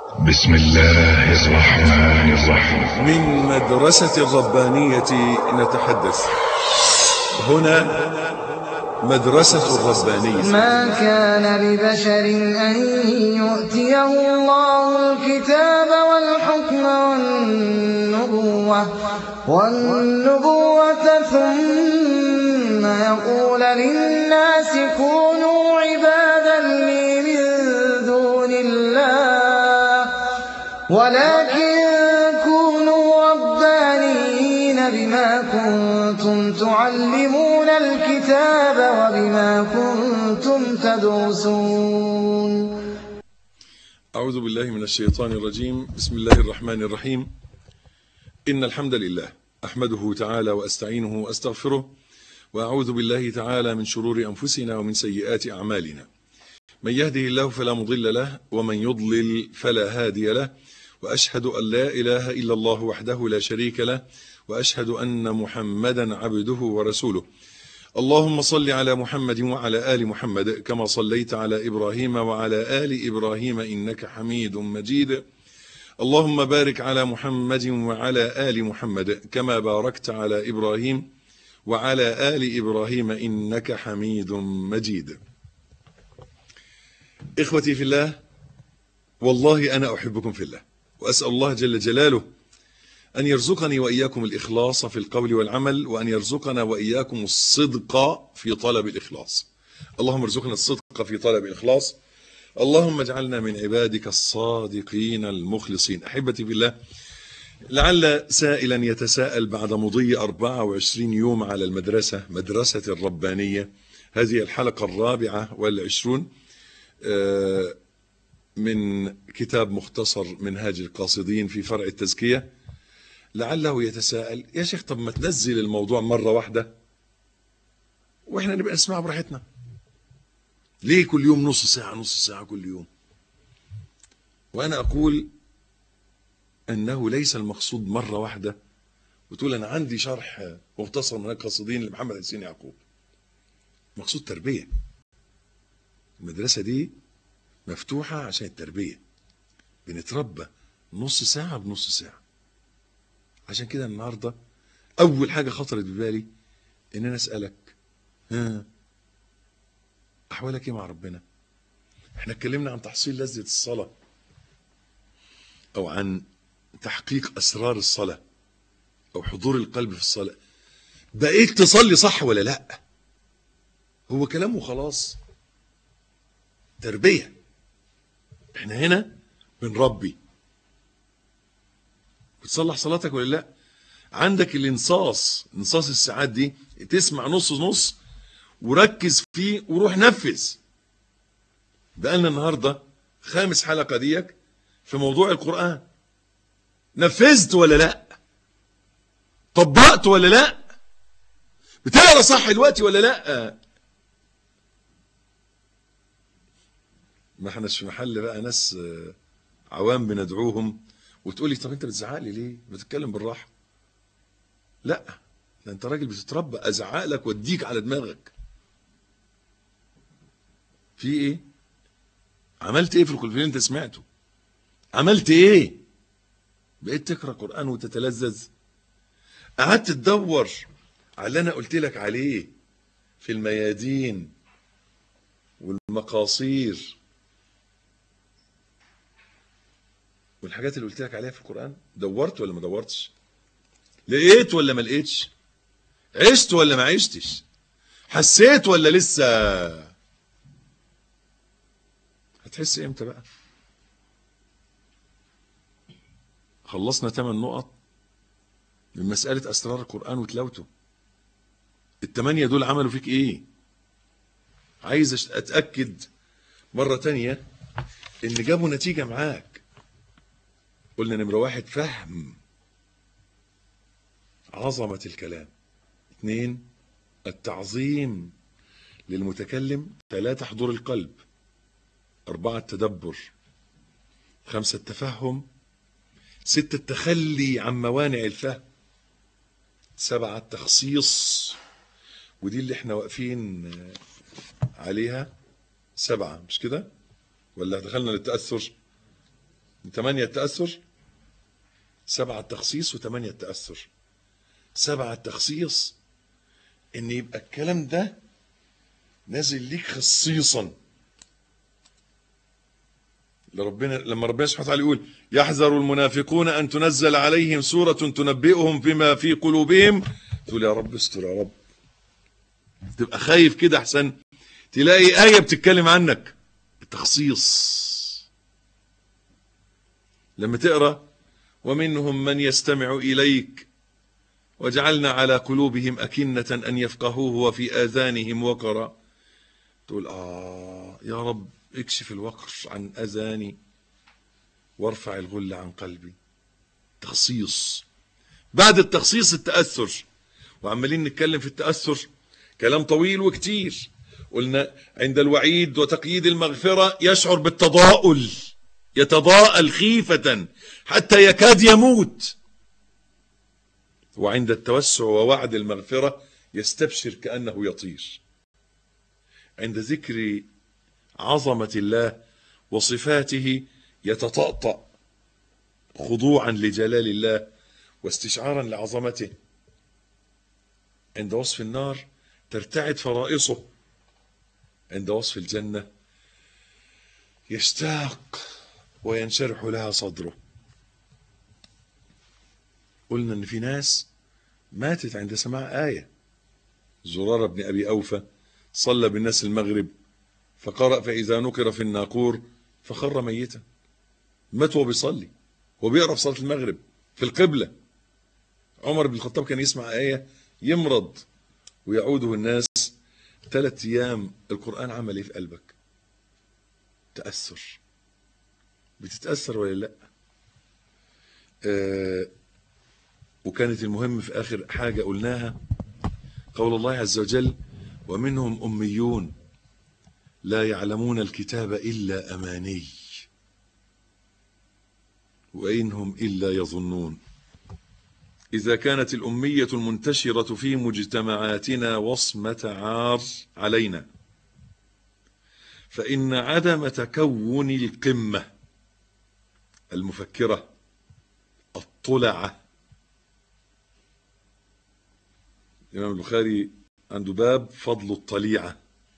بسم الله الرحمن الرحيم من مدرسة الربانية نتحدث هنا مدرسة الربانية ما كان لبشر أن يؤتيه الله الكتاب والحكم والنبوة والنبوة ثم يقول للناس كونوا عبادا لي من دون الله ولكن كونوا ربانيين بما كنتم تعلمون الكتاب وبما كنتم تدرسون أعوذ بالله من الشيطان الرجيم بسم الله الرحمن الرحيم إن الحمد لله أحمده تعالى وأستعينه وأستغفره وأعوذ بالله تعالى من شرور أنفسنا ومن سيئات أعمالنا من يهده الله فلا مضل له ومن يضلل فلا هادي له وأشهد أن لا إله إلا الله وحده لا شريك له وأشهد أن محمدا عبده ورسوله اللهم صل على محمد وعلى آل محمد كما صليت على إبراهيم وعلى آل إبراهيم إنك حميد مجيد اللهم بارك على محمد وعلى آل محمد كما باركت على إبراهيم وعلى آل إبراهيم إنك حميد مجيد إخوتي في الله والله أنا أحبكم في الله وأسأل الله جل جلاله أن يرزقني وإياكم الإخلاص في القول والعمل وأن يرزقنا وإياكم الصدق في طلب الإخلاص اللهم ارزقنا الصدق في طلب الإخلاص اللهم اجعلنا من عبادك الصادقين المخلصين أحبتي في الله لعل سائلا يتساءل بعد مضي 24 يوم على المدرسة مدرسة الربانية هذه الحلقة الرابعة والعشرون من كتاب مختصر منهاج القاصدين في فرع التزكية لعله يتساءل يا شيخ طب ما تنزل الموضوع مرة واحدة واحنا نبقى نسمعه براحتنا ليه كل يوم نص ساعة نص ساعة كل يوم وانا اقول انه ليس المقصود مرة واحدة وتقول انا عندي شرح مختصر من القاصدين لمحمد حسين يعقوب مقصود تربية المدرسة دي مفتوحة عشان التربية بنتربى نص ساعة بنص ساعة عشان كده النهاردة أول حاجة خطرت ببالي إن أنا أسألك ها أحوالك إيه مع ربنا؟ إحنا اتكلمنا عن تحصيل لذة الصلاة أو عن تحقيق أسرار الصلاة أو حضور القلب في الصلاة بقيت تصلي صح ولا لأ؟ هو كلامه خلاص تربية احنا هنا بنربي بتصلح صلاتك ولا لا عندك الانصاص انصاص الساعات دي تسمع نص نص وركز فيه وروح نفذ بقالنا النهاردة خامس حلقة ديك في موضوع القرآن نفذت ولا لا طبقت ولا لا بتقرا صح دلوقتي ولا لا ما احناش في محل بقى ناس عوام بندعوهم وتقولي طب انت بتزعق لي ليه بتتكلم بالراحه لا ده انت راجل بتتربى ازعق لك واديك على دماغك في ايه عملت ايه في الخلفين اللي انت سمعته عملت ايه بقيت تقرا قران وتتلذذ قعدت تدور على اللي انا قلت لك عليه في الميادين والمقاصير والحاجات اللي قلت لك عليها في القرآن دورت ولا ما دورتش لقيت ولا ما لقيتش عشت ولا ما عشتش حسيت ولا لسه هتحس امتى بقى خلصنا ثمان نقط من مسألة أسرار القرآن وتلاوته الثمانية دول عملوا فيك ايه عايز اتأكد مرة تانية ان جابوا نتيجة معاك قلنا نمرة واحد فهم عظمة الكلام اثنين التعظيم للمتكلم ثلاثة حضور القلب أربعة التدبر خمسة التفهم ستة التخلي عن موانع الفهم سبعة التخصيص ودي اللي احنا واقفين عليها سبعة مش كده ولا دخلنا للتأثر ثمانية التأثر سبعة التخصيص وثمانية التأثر سبعة التخصيص ان يبقى الكلام ده نازل ليك خصيصا لربنا لما ربنا سبحانه وتعالى يقول يحذر المنافقون ان تنزل عليهم سوره تنبئهم بما في قلوبهم تقول يا رب استر يا رب تبقى خايف كده احسن تلاقي ايه بتتكلم عنك التخصيص لما تقرا ومنهم من يستمع اليك وجعلنا على قلوبهم أكنة أن يفقهوه وفي آذانهم وقرا تقول آه يا رب اكشف الوقر عن أذاني وارفع الغل عن قلبي تخصيص بعد التخصيص التأثر وعمالين نتكلم في التأثر كلام طويل وكتير قلنا عند الوعيد وتقييد المغفرة يشعر بالتضاؤل يتضاءل خيفة حتى يكاد يموت وعند التوسع ووعد المغفرة يستبشر كأنه يطير عند ذكر عظمة الله وصفاته يتطأطأ خضوعا لجلال الله واستشعارا لعظمته عند وصف النار ترتعد فرائصه عند وصف الجنة يشتاق وينشرح لها صدره قلنا ان في ناس ماتت عند سماع آية زرارة بن أبي أوفى صلى بالناس المغرب فقرأ فإذا نقر في الناقور فخر ميتا مات وهو بيصلي هو بيقرأ في صلاة المغرب في القبلة عمر بن الخطاب كان يسمع آية يمرض ويعوده الناس ثلاث أيام القرآن عمل إيه في قلبك تأثر بتتأثر ولا لا آه وكانت المهم في آخر حاجة قلناها قول الله عز وجل ومنهم أميون لا يعلمون الكتاب إلا أماني وإنهم إلا يظنون إذا كانت الأمية المنتشرة في مجتمعاتنا وصمة عار علينا فإن عدم تكون القمة المفكرة الطلعة الإمام البخاري عنده باب فضل الطليعة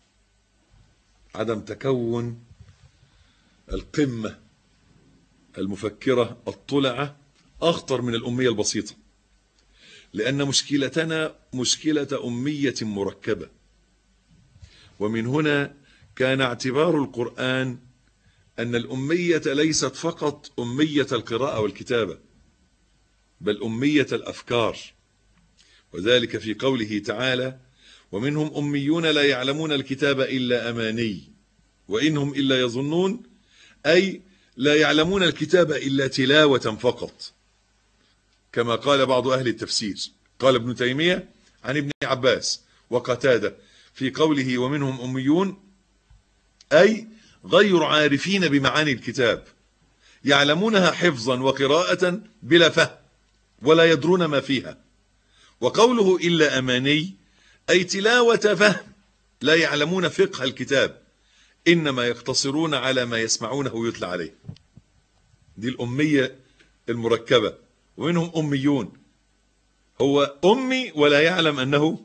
عدم تكون القمة المفكرة الطلعة أخطر من الأمية البسيطة لأن مشكلتنا مشكلة أمية مركبة ومن هنا كان اعتبار القرآن أن الأمية ليست فقط أمية القراءة والكتابة بل أمية الأفكار وذلك في قوله تعالى ومنهم أميون لا يعلمون الكتاب إلا أماني وإنهم إلا يظنون أي لا يعلمون الكتاب إلا تلاوة فقط كما قال بعض أهل التفسير قال ابن تيمية عن ابن عباس وقتادة في قوله ومنهم أميون أي غير عارفين بمعاني الكتاب يعلمونها حفظا وقراءة بلا فهم ولا يدرون ما فيها وقوله إلا أماني أي تلاوة فهم لا يعلمون فقه الكتاب إنما يقتصرون على ما يسمعونه يتلى عليه دي الأمية المركبة ومنهم أميون هو أمي ولا يعلم أنه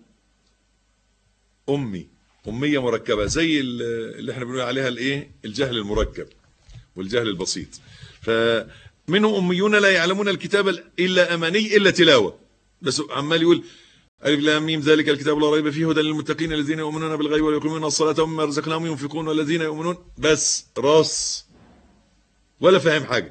أمي أمية مركبة زي اللي احنا بنقول عليها الايه الجهل المركب والجهل البسيط فمنهم أميون لا يعلمون الكتاب إلا أماني إلا تلاوة بس عمال يقول ألف لام ميم ذلك الكتاب لا ريب فيه هدى للمتقين الذين يؤمنون بالغيب ويقيمون الصلاة ومما رزقناهم ينفقون والذين يؤمنون بس راس ولا فاهم حاجة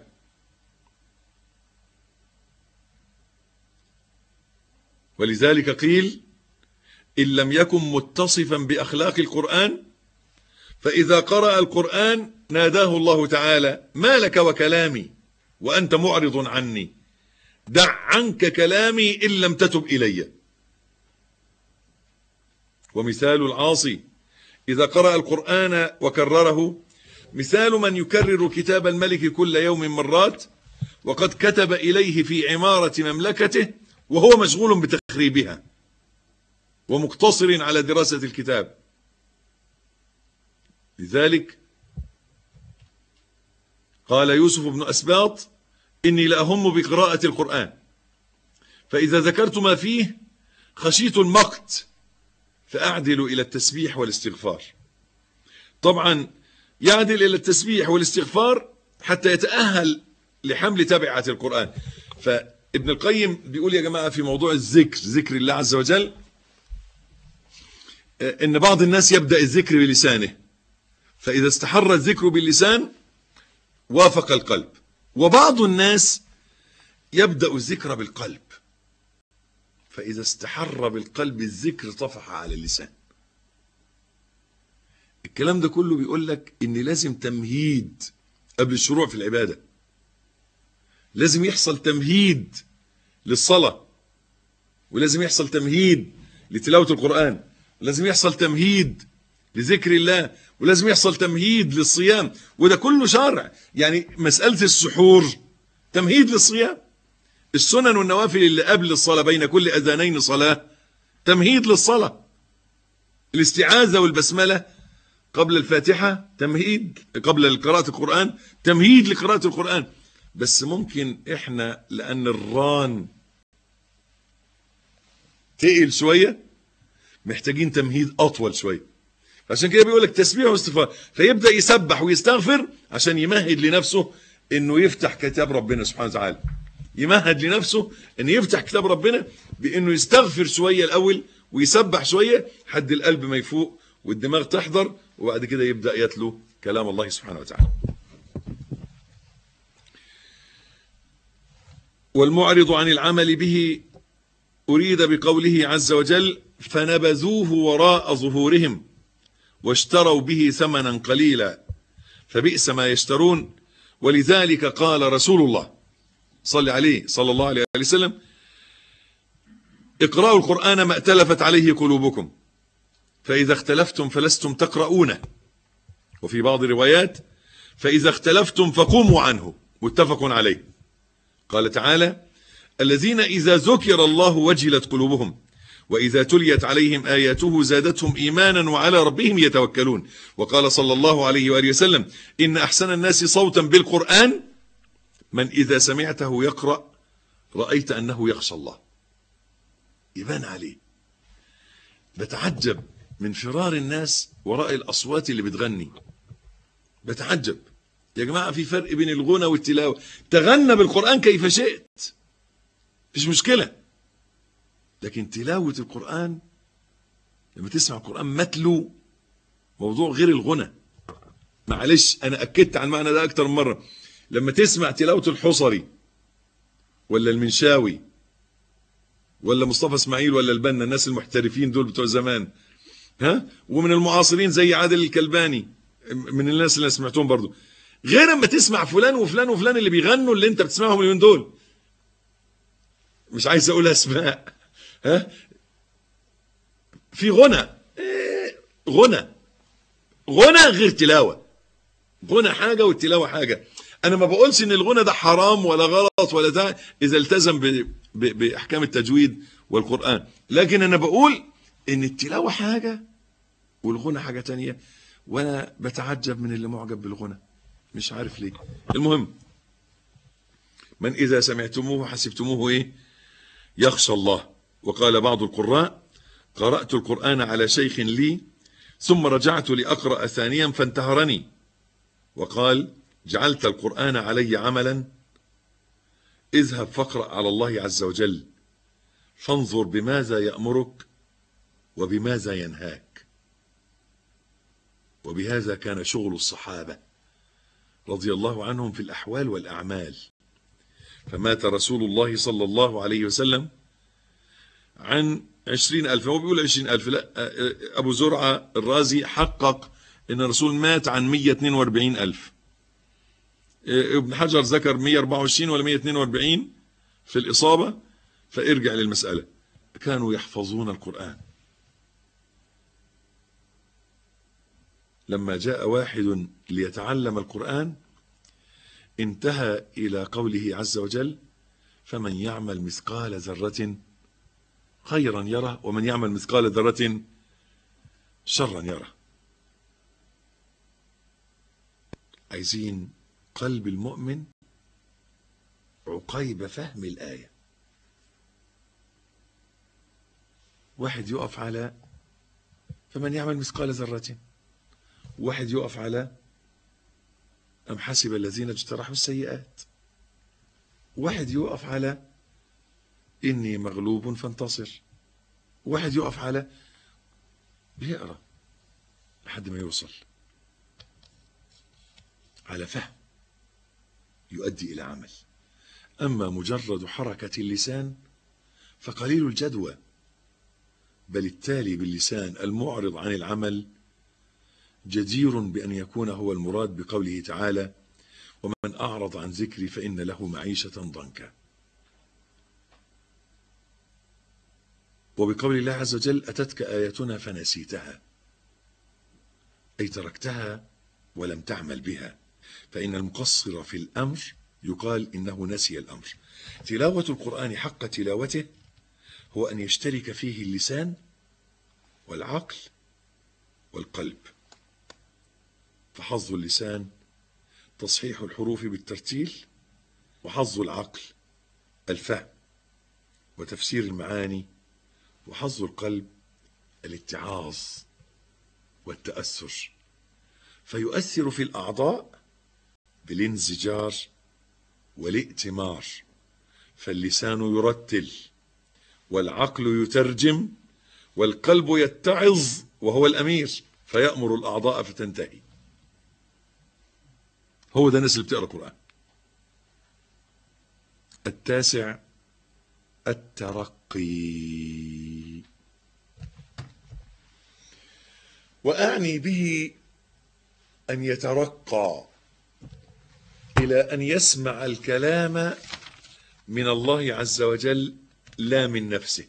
ولذلك قيل إن لم يكن متصفا بأخلاق القرآن فإذا قرأ القرآن ناداه الله تعالى ما لك وكلامي وأنت معرض عني دع عنك كلامي إن لم تتب إلي ومثال العاصي إذا قرأ القرآن وكرره مثال من يكرر كتاب الملك كل يوم مرات وقد كتب إليه في عمارة مملكته وهو مشغول بتخريبها ومقتصر على دراسة الكتاب لذلك قال يوسف بن أسباط إني لأهم بقراءة القرآن فإذا ذكرت ما فيه خشيت المقت فأعدل إلى التسبيح والاستغفار طبعا يعدل إلى التسبيح والاستغفار حتى يتأهل لحمل تبعة القرآن فابن القيم بيقول يا جماعة في موضوع الذكر ذكر الله عز وجل ان بعض الناس يبدأ الذكر بلسانه فإذا استحر الذكر باللسان وافق القلب وبعض الناس يبدأ الذكر بالقلب فإذا استحر بالقلب الذكر طفح على اللسان الكلام ده كله بيقول لك ان لازم تمهيد قبل الشروع في العبادة لازم يحصل تمهيد للصلاة ولازم يحصل تمهيد لتلاوة القرآن ولازم يحصل تمهيد لذكر الله ولازم يحصل تمهيد للصيام وده كله شرع يعني مسألة السحور تمهيد للصيام السنن والنوافل اللي قبل الصلاة بين كل أذانين صلاة تمهيد للصلاة الاستعاذة والبسملة قبل الفاتحة تمهيد قبل قراءة القرآن تمهيد لقراءة القرآن بس ممكن احنا لأن الران تقل شوية محتاجين تمهيد أطول شوية عشان كده بيقول لك تسبيح واستغفار فيبدأ يسبح ويستغفر عشان يمهد لنفسه انه يفتح كتاب ربنا سبحانه وتعالى يمهد لنفسه انه يفتح كتاب ربنا بانه يستغفر شوية الاول ويسبح شوية حد القلب ما يفوق والدماغ تحضر وبعد كده يبدأ يتلو كلام الله سبحانه وتعالى والمعرض عن العمل به أريد بقوله عز وجل فنبذوه وراء ظهورهم واشتروا به ثمنا قليلا فبئس ما يشترون ولذلك قال رسول الله صلى عليه صلى الله عليه وسلم اقرأوا القرآن ما ائتلفت عليه قلوبكم فإذا اختلفتم فلستم تقرؤونه وفي بعض الروايات فإذا اختلفتم فقوموا عنه متفق عليه قال تعالى الذين إذا ذكر الله وجلت قلوبهم وإذا تليت عليهم آياته زادتهم إيمانا وعلى ربهم يتوكلون وقال صلى الله عليه وآله وسلم إن أحسن الناس صوتا بالقرآن من إذا سمعته يقرأ رأيت أنه يخشى الله يبان عليه بتعجب من فرار الناس وراء الأصوات اللي بتغني بتعجب يا جماعة في فرق بين الغنى والتلاوة تغنى بالقرآن كيف شئت مفيش مشكلة لكن تلاوة القرآن لما تسمع القرآن متلو موضوع غير الغنى معلش أنا أكدت على المعنى ده أكتر من مرة لما تسمع تلاوة الحصري ولا المنشاوي ولا مصطفى اسماعيل ولا البنا الناس المحترفين دول بتوع زمان ها ومن المعاصرين زي عادل الكلباني من الناس اللي سمعتهم برضو غير اما تسمع فلان وفلان وفلان اللي بيغنوا اللي انت بتسمعهم اليومين دول مش عايز اقول اسماء ها في غنى إيه غنى غنى غير تلاوه غنى حاجه والتلاوه حاجه انا ما بقولش ان الغنى ده حرام ولا غلط ولا ده اذا التزم ب... ب... باحكام التجويد والقران لكن انا بقول ان التلاوه حاجه والغنى حاجه تانية وانا بتعجب من اللي معجب بالغنى مش عارف ليه المهم من اذا سمعتموه حسبتموه ايه يخشى الله وقال بعض القراء قرات القران على شيخ لي ثم رجعت لاقرا ثانيا فانتهرني وقال جعلت القرآن علي عملا اذهب فاقرأ على الله عز وجل فانظر بماذا يأمرك وبماذا ينهاك وبهذا كان شغل الصحابة رضي الله عنهم في الأحوال والأعمال فمات رسول الله صلى الله عليه وسلم عن عشرين ألف هو بيقول عشرين ألف لا أبو زرعة الرازي حقق أن الرسول مات عن مية اتنين واربعين ألف ابن حجر ذكر 124 ولا 142 في الإصابة فارجع للمسألة كانوا يحفظون القرآن لما جاء واحد ليتعلم القرآن انتهى إلى قوله عز وجل فمن يعمل مثقال ذرة خيرا يره ومن يعمل مثقال ذرة شرا يره عايزين قلب المؤمن عقيب فهم الآية واحد يقف على فمن يعمل مثقال ذرة واحد يقف على أم حسب الذين اجترحوا السيئات واحد يقف على إني مغلوب فانتصر واحد يقف على بيقرأ لحد ما يوصل على فهم يؤدي إلى عمل أما مجرد حركة اللسان فقليل الجدوى بل التالي باللسان المعرض عن العمل جدير بأن يكون هو المراد بقوله تعالى ومن أعرض عن ذكري فإن له معيشة ضنكا وبقول الله عز وجل أتتك آياتنا فنسيتها أي تركتها ولم تعمل بها فإن المقصر في الأمر يقال إنه نسي الأمر تلاوة القرآن حق تلاوته هو أن يشترك فيه اللسان والعقل والقلب فحظ اللسان تصحيح الحروف بالترتيل وحظ العقل الفهم وتفسير المعاني وحظ القلب الاتعاظ والتأثر فيؤثر في الأعضاء بالانزجار والائتمار فاللسان يرتل والعقل يترجم والقلب يتعظ وهو الأمير فيأمر الأعضاء فتنتهي هو ده الناس اللي بتقرأ القرآن التاسع الترقي وأعني به أن يترقى إلى أن يسمع الكلام من الله عز وجل لا من نفسه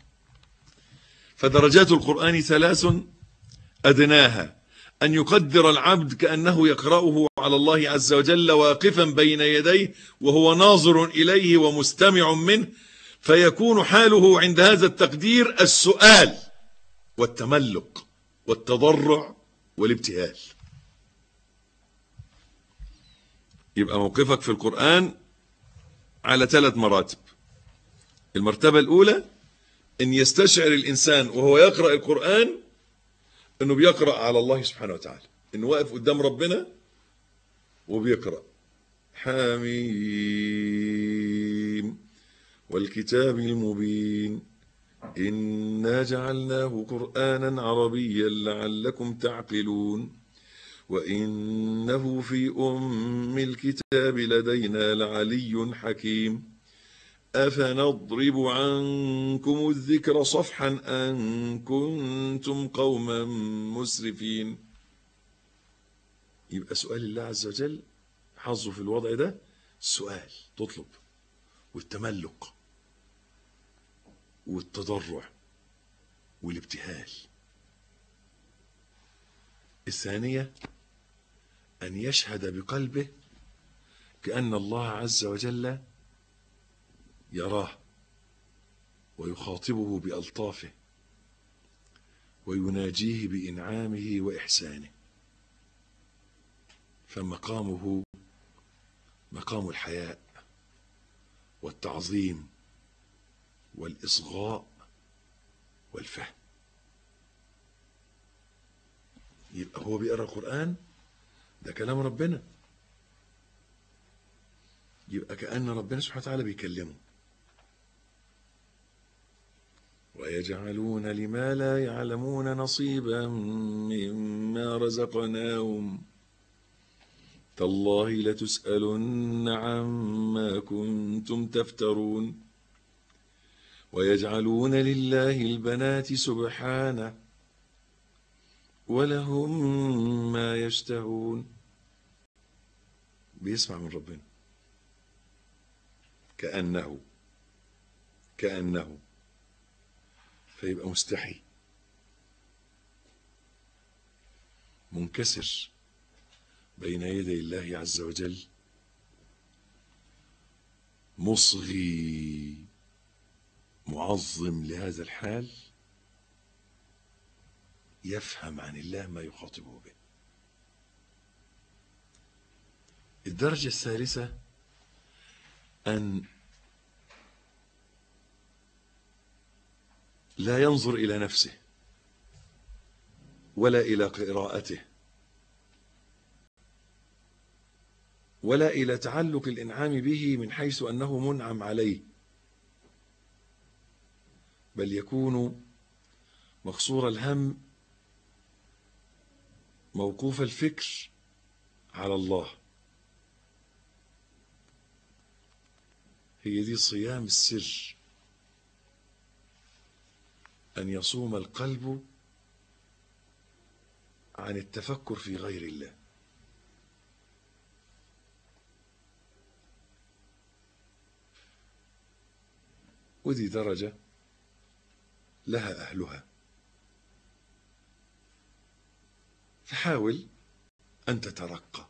فدرجات القرآن ثلاث أدناها أن يقدر العبد كأنه يقرأه على الله عز وجل واقفا بين يديه وهو ناظر إليه ومستمع منه فيكون حاله عند هذا التقدير السؤال والتملق والتضرع والابتهال يبقى موقفك في القرآن على ثلاث مراتب المرتبة الأولى أن يستشعر الإنسان وهو يقرأ القرآن أنه بيقرأ على الله سبحانه وتعالى أنه واقف قدام ربنا وبيقرأ حميم والكتاب المبين إنا جعلناه قرآنا عربيا لعلكم تعقلون وإنه في أم الكتاب لدينا لعلي حكيم أفنضرب عنكم الذكر صفحا أن كنتم قوما مسرفين يبقى سؤال الله عز وجل حظه في الوضع ده السؤال تطلب والتملق والتضرع والابتهال الثانية أن يشهد بقلبه كأن الله عز وجل يراه ويخاطبه بألطافه ويناجيه بإنعامه وإحسانه فمقامه مقام الحياء والتعظيم والإصغاء والفهم يبقى هو بيقرأ القرآن ده كلام ربنا يبقى كأن ربنا سبحانه وتعالى بيكلمه ويجعلون لما لا يعلمون نصيبا مما رزقناهم تالله لتسألن عما كنتم تفترون ويجعلون لله البنات سبحانه ولهم ما يشتهون بيسمع من ربنا كأنه كأنه فيبقى مستحي منكسر بين يدي الله عز وجل مصغي معظم لهذا الحال يفهم عن الله ما يخاطبه به الدرجة الثالثة أن لا ينظر إلى نفسه ولا إلى قراءته ولا إلى تعلق الإنعام به من حيث أنه منعم عليه بل يكون مقصور الهم موقوف الفكر على الله هي دي صيام السر أن يصوم القلب عن التفكر في غير الله ودي درجة لها أهلها فحاول أن تترقى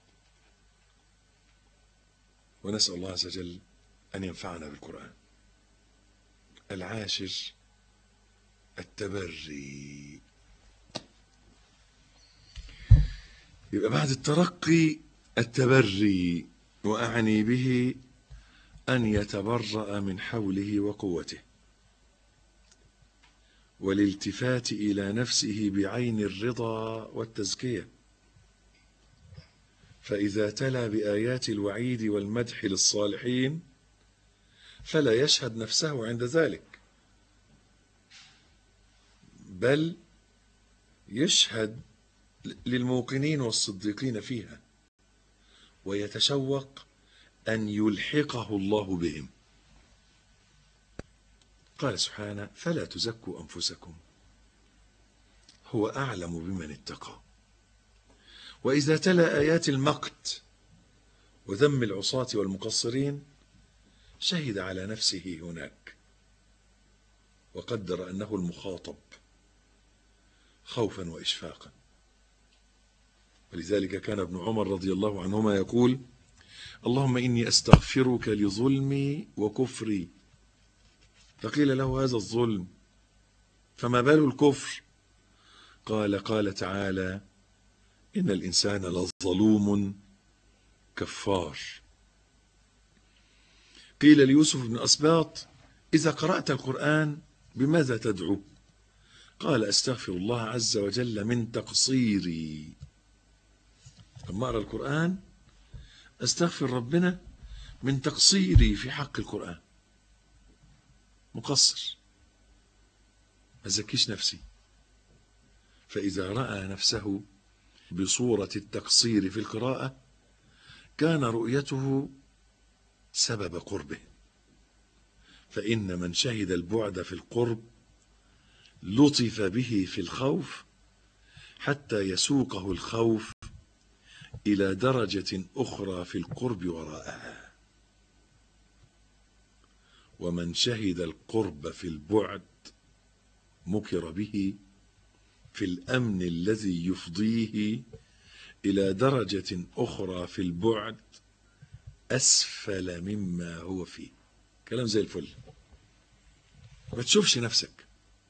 ونسأل الله عز وجل أن ينفعنا بالقرآن العاشر التبري يبقى بعد الترقي التبري وأعني به أن يتبرأ من حوله وقوته والالتفات إلى نفسه بعين الرضا والتزكية فإذا تلا بآيات الوعيد والمدح للصالحين فلا يشهد نفسه عند ذلك بل يشهد للموقنين والصديقين فيها ويتشوق أن يلحقه الله بهم قال سبحانه فلا تزكوا أنفسكم هو أعلم بمن اتقى وإذا تلا آيات المقت وذم العصاة والمقصرين شهد على نفسه هناك وقدر أنه المخاطب خوفا وإشفاقا ولذلك كان ابن عمر رضي الله عنهما يقول اللهم إني أستغفرك لظلمي وكفري فقيل له هذا الظلم فما بال الكفر قال قال تعالى إن الإنسان لظلوم كفار قيل ليوسف بن أسباط إذا قرأت القرآن بماذا تدعو قال أستغفر الله عز وجل من تقصيري لما أقرأ القرآن أستغفر ربنا من تقصيري في حق القرآن مقصر ما زكيش نفسي فإذا رأى نفسه بصورة التقصير في القراءة كان رؤيته سبب قربه فإن من شهد البعد في القرب لطف به في الخوف حتى يسوقه الخوف إلى درجة أخرى في القرب وراءها ومن شهد القرب في البعد مكر به في الأمن الذي يفضيه إلى درجة أخرى في البعد أسفل مما هو فيه كلام زي الفل ما تشوفش نفسك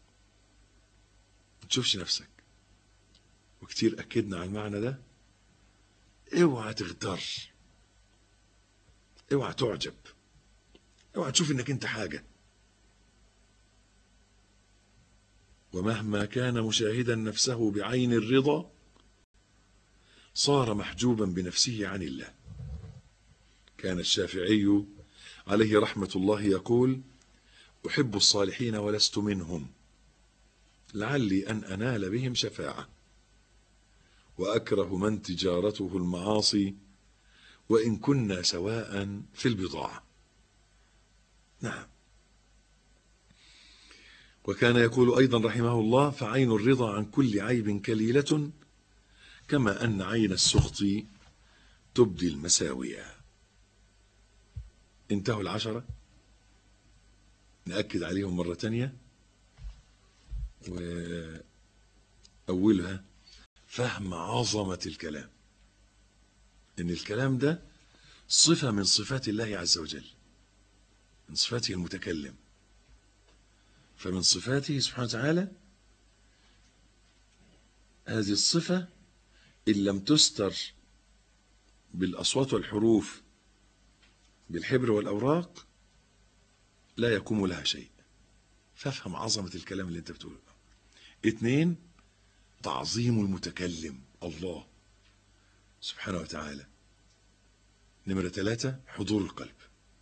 ما تشوفش نفسك وكتير أكدنا على المعنى ده اوعى تغتر اوعى تعجب اوعى تشوف انك انت حاجة ومهما كان مشاهدا نفسه بعين الرضا صار محجوبا بنفسه عن الله كان الشافعي عليه رحمة الله يقول أحب الصالحين ولست منهم لعلي أن أنال بهم شفاعة وأكره من تجارته المعاصي وإن كنا سواء في البضاعة نعم وكان يقول أيضا رحمه الله فعين الرضا عن كل عيب كليلة كما أن عين السخط تبدي المساوية انتهوا العشرة نأكد عليهم مرة تانية وأولها فهم عظمة الكلام إن الكلام ده صفة من صفات الله عز وجل من صفاته المتكلم فمن صفاته سبحانه وتعالى هذه الصفة إن لم تستر بالأصوات والحروف بالحبر والأوراق لا يقوم لها شيء فافهم عظمة الكلام اللي انت بتقوله اتنين تعظيم المتكلم الله سبحانه وتعالى نمرة ثلاثة حضور القلب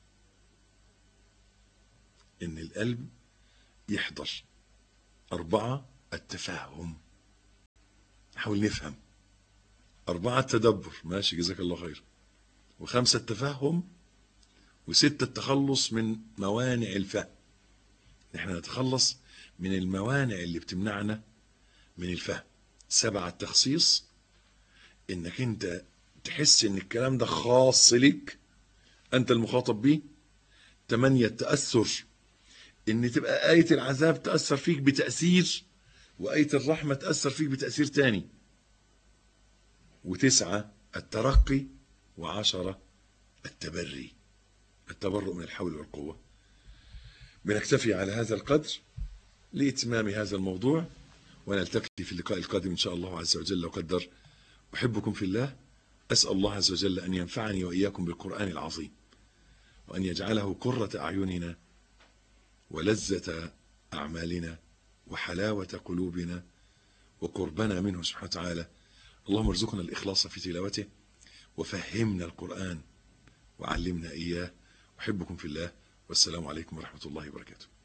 إن القلب يحضر أربعة التفاهم نحاول نفهم أربعة التدبر ماشي جزاك الله خير وخمسة التفهم وستة التخلص من موانع الفهم نحن نتخلص من الموانع اللي بتمنعنا من الفهم سبعة التخصيص انك انت تحس ان الكلام ده خاص لك انت المخاطب بيه تمانية التأثر ان تبقى آية العذاب تأثر فيك بتأثير وآية الرحمة تأثر فيك بتأثير تاني وتسعة الترقي وعشرة التبري التبرؤ من الحول والقوة بنكتفي على هذا القدر لإتمام هذا الموضوع ونلتقي في اللقاء القادم إن شاء الله عز وجل وقدر أحبكم في الله أسأل الله عز وجل أن ينفعني وإياكم بالقرآن العظيم وأن يجعله قرة أعيننا ولذة أعمالنا وحلاوة قلوبنا وقربنا منه سبحانه وتعالى اللهم ارزقنا الإخلاص في تلاوته وفهمنا القرآن وعلمنا إياه أحبكم في الله والسلام عليكم ورحمة الله وبركاته